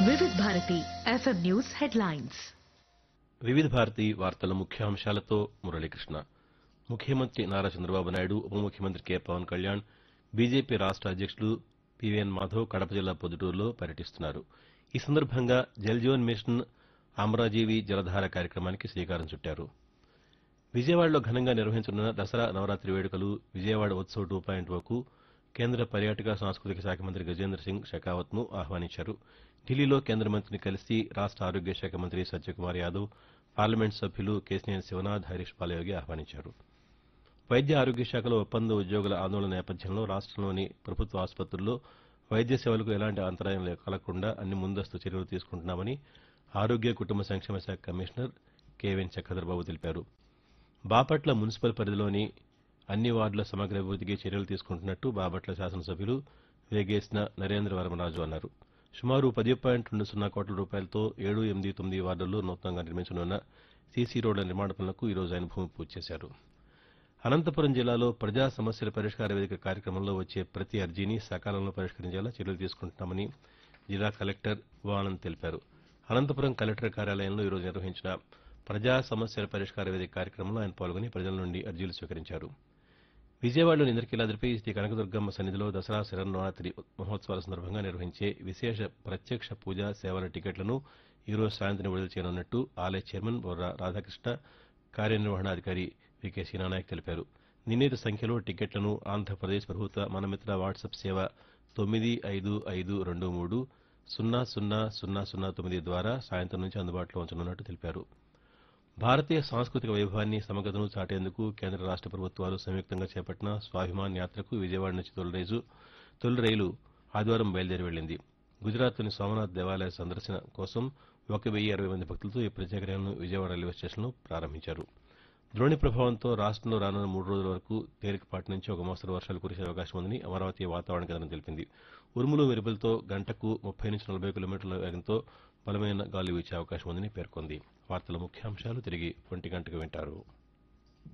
Vividh Bharati FM news headlines Vividha Bharati వార్తల ముఖ్యాంశాలతో మురళీకృష్ణ ముఖ్యమంత్రి నారా చంద్రబాబు నాయుడు ఉప ముఖ్యమంత్రి కె పవన్ కళ్యాణ్ బీజేపీ రాష్ట అధ్యక్షులు పివిఎన్ మాధవ్ కడప జిల్లా పొద్దుటూరులో పర్యటిస్తున్నారు ఈ సందర్భంగా జల్జీవన్ మిషన్ అమరాజీవి జలధార కార్యక్రమానికి శ్రీకారం చుట్టారు విజయవాడలో ఘనంగా నిర్వహించనున్న దసరా నవరాత్రి వేడుకలు విజయవాడ ఉత్సవ్ టూ పాయింట్ ఓకు కేంద్ర పర్యాటక సాంస్కృతిక శాఖ మంత్రి గజేంద్ర సింగ్ షెకావత్ ను ఆహ్వానించారు ఢిల్లీలో కేంద్ర మంత్రిని కలిసి రాష్ట ఆరోగ్య శాఖ మంత్రి సత్యకుమార్ యాదవ్ పార్లమెంట్ సభ్యులు కేశినేని శివనాథ్ హరీష్ పాలయోగి ఆహ్వానించారు వైద్య ఆరోగ్య శాఖలో ఒప్పంద ఉద్యోగుల ఆందోళన నేపథ్యంలో రాష్టంలోని ప్రభుత్వ ఆసుపత్రుల్లో వైద్య సేవలకు ఎలాంటి అంతరాయం లే- కలగకుండా అన్ని ముందస్తు చర్యలు తీసుకుంటున్నామని ఆరోగ్య కుటుంబ సంక్షేమ శాఖ కమిషనర్ కెవెన్ చక్రధర్బాబు తెలిపారు బాపట్ల మున్సిపల్ పరిధిలోని అన్ని వార్డుల సమగ్ర అభివృద్దికి చర్యలు తీసుకుంటున్నట్టు బాపట్ల శాసనసభ్యులు వేగేసిన నరేంద్ర వర్మరాజు అన్నారు సుమారు పది పాయింట్ రెండు సున్నా కోట్ల రూపాయలతో ఏడు ఎనిమిది తొమ్మిది వార్డుల్లో నూతనంగా నిర్మించనున్న సీసీ రోడ్ల నిర్మాణ పనులకు ఈ రోజు ఆయన భూమి పూజ చేశారు అనంతపురం జిల్లాలో ప్రజా సమస్యల పరిష్కార వేదిక కార్యక్రమంలో వచ్చే ప్రతి అర్జీని సకాలంలో పరిష్కరించేలా చర్యలు తీసుకుంటున్నామని జిల్లా కలెక్టర్ ఓ తెలిపారు అనంతపురం కలెక్టర్ కార్యాలయంలో ఈ రోజు నిర్వహించిన ప్రజా సమస్యల పరిష్కార వేదిక కార్యక్రమంలో ఆయన పాల్గొని ప్రజల నుండి అర్జీలు స్వీకరించారు విజయవాడలోని ఇంద్రకీలాద్రిపై శ్రీ కనకదుర్గమ్మ సన్నిధిలో దసరా శరన్నవరాత్రి మహోత్సవాల సందర్భంగా నిర్వహించే విశేష ప్రత్యక్ష పూజా సేవల టికెట్లను ఈ రోజు సాయంత్రం విడుదల చేయనున్నట్టు ఆలయ చైర్మన్ బొర్రా రాధాకృష్ణ కార్యనిర్వహణాధికారి వికే సీనానాయక్ తెలిపారు నిర్ణీత సంఖ్యలో టికెట్లను ఆంధ్రప్రదేశ్ ప్రభుత్వ మనమిత్ర వాట్సాప్ సేవ తొమ్మిది ఐదు ఐదు రెండు మూడు సున్నా సున్నా సున్నా సున్నా తొమ్మిది ద్వారా సాయంత్రం నుంచి అందుబాటులో ఉంచనున్నట్టు తెలిపారు భారతీయ సాంస్కృతిక వైభవాన్ని సమగ్రతను చాటేందుకు కేంద్ర రాష్ట ప్రభుత్వాలు సంయుక్తంగా చేపట్టిన స్వాభిమాన్ యాత్రకు విజయవాడ నుంచి తొలి రైలు తొలి రైలు ఆదివారం బయలుదేరి వెళ్లింది గుజరాత్లోని సోమనాథ్ దేవాలయ సందర్శన కోసం ఒక వెయ్యి అరవై మంది భక్తులతో ఈ ప్రత్యేక రైలును విజయవాడ రైల్వే స్టేషన్లో ప్రారంభించారు ద్రోణి ప్రభావంతో రాష్టంలో రానున్న మూడు రోజుల వరకు తేలికపాటి నుంచి ఒక మోస్తరు వర్షాలు కురిసే అవకాశం ఉందని అమరావతి వాతావరణ కేంద్రం తెలిపింది ఉరుములు మెరుపులతో గంటకు ముప్పై నుంచి నలభై కిలోమీటర్ల వేగంతో బలమైన గాలి వీచే అవకాశం ఉందని పేర్కొంది వార్తల ముఖ్యాంశాలు తిరిగి ఒంటి గంటకు వింటారు